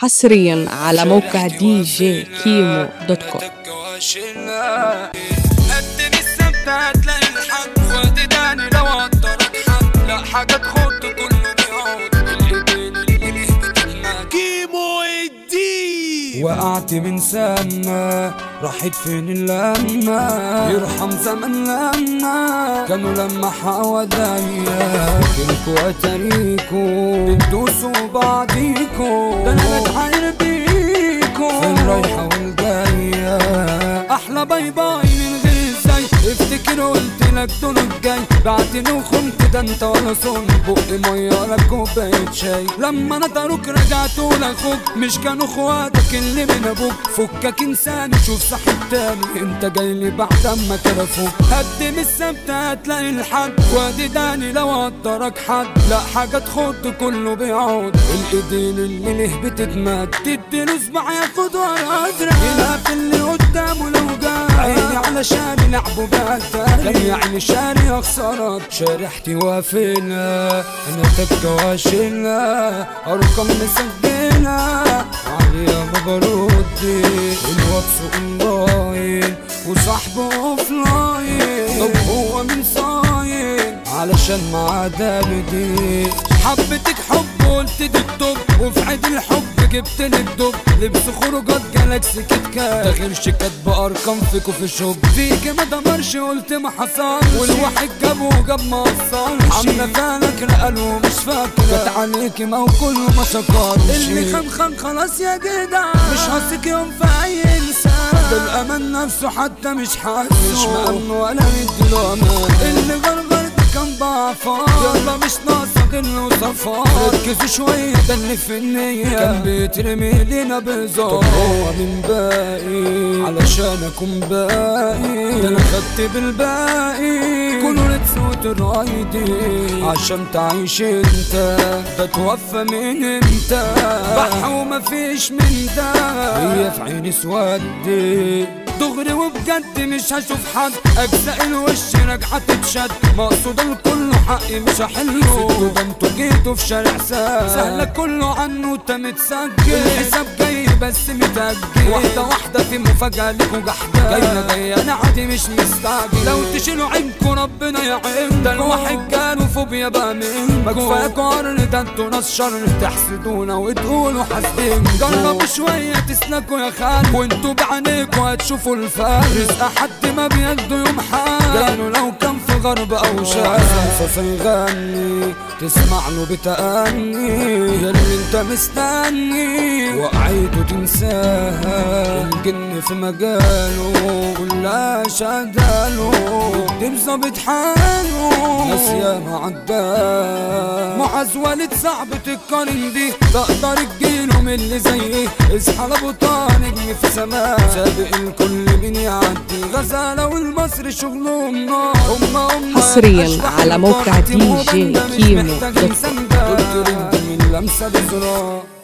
حصريا على موقع دي جي كيمو دوت كوم قدم السبت هتلاقي الحق وتداني لو قدرك حق لا حاجة تخد كله بيعود اللي بين اللي ليه بتتمات كيمو الدين وقعت من سنة راحت فين اللمة يرحم زمن لما كانوا لما حواليا كلكوا اتاريكوا بتدوسوا بعضيكوا ده انا بتحاير بيكوا في الرايحة والجاية احلى باي باي من غير ازاي افتكر قلت لك دول الجاي بعتني وخنت ده انت ولا صن بق ميه ولا كوبايه شاي لما نطروك رجعت لاخوك مش كانوا اخواتك اللي من ابوك فكك انسان شوف صاحب تاني انت جاي لي بعد اما كرفوك قدم السبت هتلاقي الحد وادي داني لو قدرك حد لا حاجه تخد كله بيعود الايدين اللي ليه بتتمد تديله صباع ياخد ورا ادرك يلهف اللي قدامه لو جاي عيني علشان يلعبوا بهالتاني كان يعني شاري اخسرك شارحتي وافلة انا تكة واشلة ارقام مسجلة عليا ما بردي الواتس اونلاين وصاحبه اوفلاين طب هو من صاين علشان ما عدا بدي حبتك حب قلت دي الطب وفي عيد الحب جبت لي الدب لبس خروجات جالاكسي كيت كات ده غير شيكات بارقام في كوفي شوب فيك ما دمرش قلت ما حصلش والواحد جابه وجاب ما وصلش عامله فالك رقاله مش فاكره جت عليكي ما هو كله ما شكرش اللي خان خان خلاص يا جدع مش هثق يوم في اي انسان ده الامان نفسه حتى مش حاسه مش مأمن ولا مديله امان اللي غرغر ده كان ضعفان يلا مش ناقصه غل وصفان ركزوا شويه ده اللي في النيه كان بيترمي لينا بزار طب هو من باقي علشان اكون باقي ده انا خدت بالباقي كله رتس وترايدي عشان تعيش انت ده توفى من امتى بح ومفيش من ده هي في عيني سودي دغري وبجد مش هشوف حد اجزاء الوش راجعه تتشد مقصود الكل حقي مش هحله ده انتوا جيتوا في شارع سهل سهلة كله عنه انت متسجل الحساب جاي بس متأجل واحدة واحدة في مفاجأة ليكوا جحدة جاية جاية انا عادي مش مستعجل لو تشيلوا عينكوا ربنا يعين ده الواحد جاله فوبيا بقى منكم ما كفاياكوا قرن ده انتوا ناس شر تحسدونا وتقولوا حاسدين جربوا شوية تسلكوا يا خال وانتوا بعينيكوا هتشوفوا الفرق رزق حد ما بيده يوم حال جاله لو كان في غرب او شرق صوص يغني تسمع له بتأني يلي انت مستني وقعيته تنساها الجن في مجاله كلها شغاله يكتب ظابط حاله ناس ياما عداه معاذ والد صعب تتقارن بيه تقدر تجيله من اللي زيه اصحى لابو طه نجم في سماء سابق الكل مين يعدي غزالة والمصري شغلهم نار هم هم حصرياً أشبح على موقع البارتي دي جي وبندة مش كيمو محتاج دوت كوم. مسندة. قلت رد من لمسة بزرار